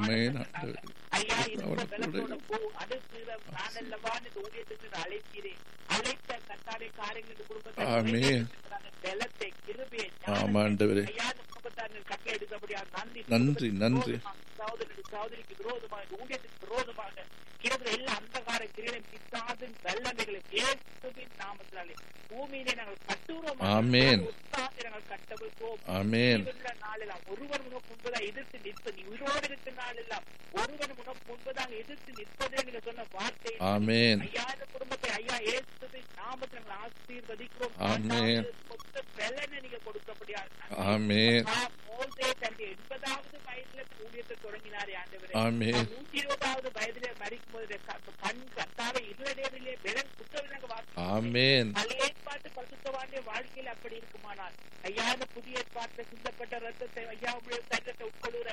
ஆமென் ஆண்டவரே ஐயா இருந்த அவரை பலத்தோட போ அடுக்கிற நான் அல்லவான்னு இந்த ஊழியத்துக்கு அழைக்கிறேன் அழைத்த கத்தாரை காரியங்கள் குடும்பத்தை ஆமென். நிறைவேற்றுகிறாங்க. பலத்தை கிருபையை ஆமா ஆண்டவரே ஐயா இந்த குடும்பத்தார்கள் கட்டளை எடுத்தபடியா நன்றி நன்றி, நன்றி. சகோதரி சகோதரிக்கு விரோதமாக இந்த ஊழியத்துக்கு விரோதமாக கிடந்த எல்லா அந்தகார கிரீடம் பிசாதின் வல்லமைகளை இயேசுவின் நாமத்தினாலே பூமியிலே நாங்கள் கட்டுறோம் ஆமென். நாங்கள் கட்டவிழ்ப்போம் ஆமென் ஜீவனுள்ள நாளெல்லாம் ஒருவர் உனக்கு முன்பதாக எதிர்த்து நிற்பது நீ உயிரோடு இருக்கிற நாளெல்லாம் ஒருவர் உனக்கு முன்பதாக எதிர்த்து நிற்பதே நீங்க சொன்ன வார்த்தை ஆமென் ஐயா இந்த குடும்பத்தை ஐயா இயேசுவின் நாமத்தை நாங்கள் ஆசீர்வதிக்கிறோம் ஆமென். மொத்த பலனை நீங்க கொடுத்தபடியா ஆமென் மோசே தன்னுடைய எண்பதாவது வயதுல ஊழியத்தை தொடங்கினாரே ஆண்டவரே ஆமென் நூற்றி இருபதாவது வயதிலே மறிக்கும் போது கண் கத்தாவை இருளடைவிலே பெரும் குற்றவிலங்க வாசி ஆமென் பழைய ஏற்பாட்டு பரிசுத்தவானுடைய வாழ்க்கையில் அப்படி இருக்குமானால் ஐயா இந்த புதிய ஏற்பாட்டில் சிந்தப்பட்ட ரத்தத்தை ஐயா உங்களுடைய தங்கத்தை உட்கொள்ளுற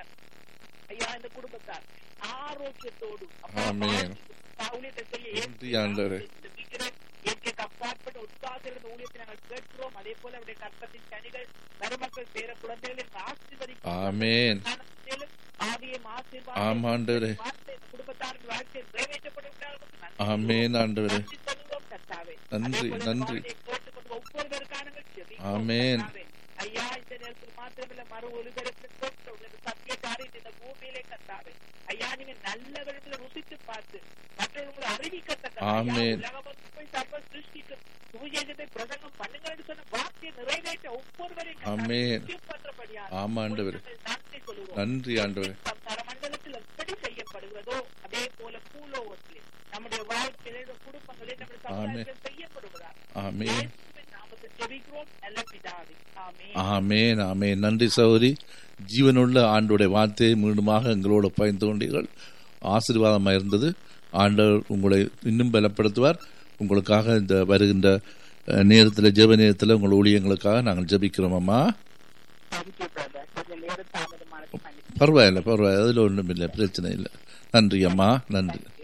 ஐயா இந்த குடும்பத்தார் ஆரோக்கியத்தோடு அப்பா, ஆமென். வாழ்க்கை ஊழியத்தை செய்ய நன்றி ஆண்டவரே. ஜெபிக்கிறேன். இயற்கைக்கு அப்பாற்பட்ட உற்சாகத்தில் இந்த ஊழியத்தை நாங்கள் கேட்கிறோம் அதே போல அவருடைய கற்பத்தின் கனிகள் மருமக்கள் பேர குழந்தைகளை ஆசீர்வதிக்கும் ஆமென் ஞானத்திலும் ஆவியும் ஆசீர்வாதம் ஆமா ஆண்டவரே வார்த்தை இந்த குடும்பத்தாரின் வாழ்க்கையில் நிறைவேற்றப்படும் நன்றி ஆமென் ஆண்டவரே நன்றி சொல்லுகிறோம் கர்த்தாவே. நன்றி, அதே போல நன்றி. இந்த வார்த்தையை கேட்டுக்கொண்டு ஒவ்வொருவருக்கான ஜெபிக்கிறோம் ஆமென். கர்த்தாவே. ஐயா இந்த நேரத்தில் மாத்திரமில்ல மறு ஒலிபரப்பில் கேட்கிறோம். இந்த சத்திய காரியம் இந்த பூமியிலே கர்த்தாவே. ஐயா நீங்க நல்ல விதத்துல ருசித்து பார்த்து மற்றவர்களை அறிவிக்கத்தக்க ஆமென். உலகமொத்தம் போய் சர்வ சிருஷ்டிக்கு சுவிசேஷத்தை பிரசங்கம் பண்ணுங்கன்னு சொன்ன வார்த்தையை நிறைவேற்ற ஒவ்வொருவரையும் ஆமென். பண்றபடியா ஆமா ஆண்டவரே நன்றி சொல்லுவோம் நன்றி ஆண்டவரே தரமண்டலத்தில் எப்படி செய்யப்படுகிறதோ அதே போல பூலோகத்திலே நம்முடைய வாழ்க்கையில இந்த குடும்பங்களில் நம்முடைய சமுதாயத்தில் செய்யப்படுவதா ஆமென் இயேசுவின் நாமத்தில் ஜெபிக்கிறோம் நல்ல பிதாவே ஆமென் ஆமேன் ஆமேன் நன்றி சகோதரி ஜீவனுள்ள ஆண்டுடைய வார்த்தையை மீண்டுமாக எங்களோடு பயந்து கொண்டீர்கள் ஆசீர்வாதமாக இருந்தது ஆண்டவர் உங்களை இன்னும் பலப்படுத்துவார் உங்களுக்காக இந்த வருகின்ற அஹ், நேரத்தில் ஜெப நேரத்தில் உங்கள் ஊழியங்களுக்காக நாங்கள் ஜெபிக்கிறோம் அம்மா தேங்க்யூ பிரதர் கொஞ்சம் நேரம் தாமதமானது மன்னிப்பு பரவாயில்லை பரவாயில்லை அதில் ஒன்றும் இல்லை பிரச்சனை இல்லை நன்றி அம்மா நன்றி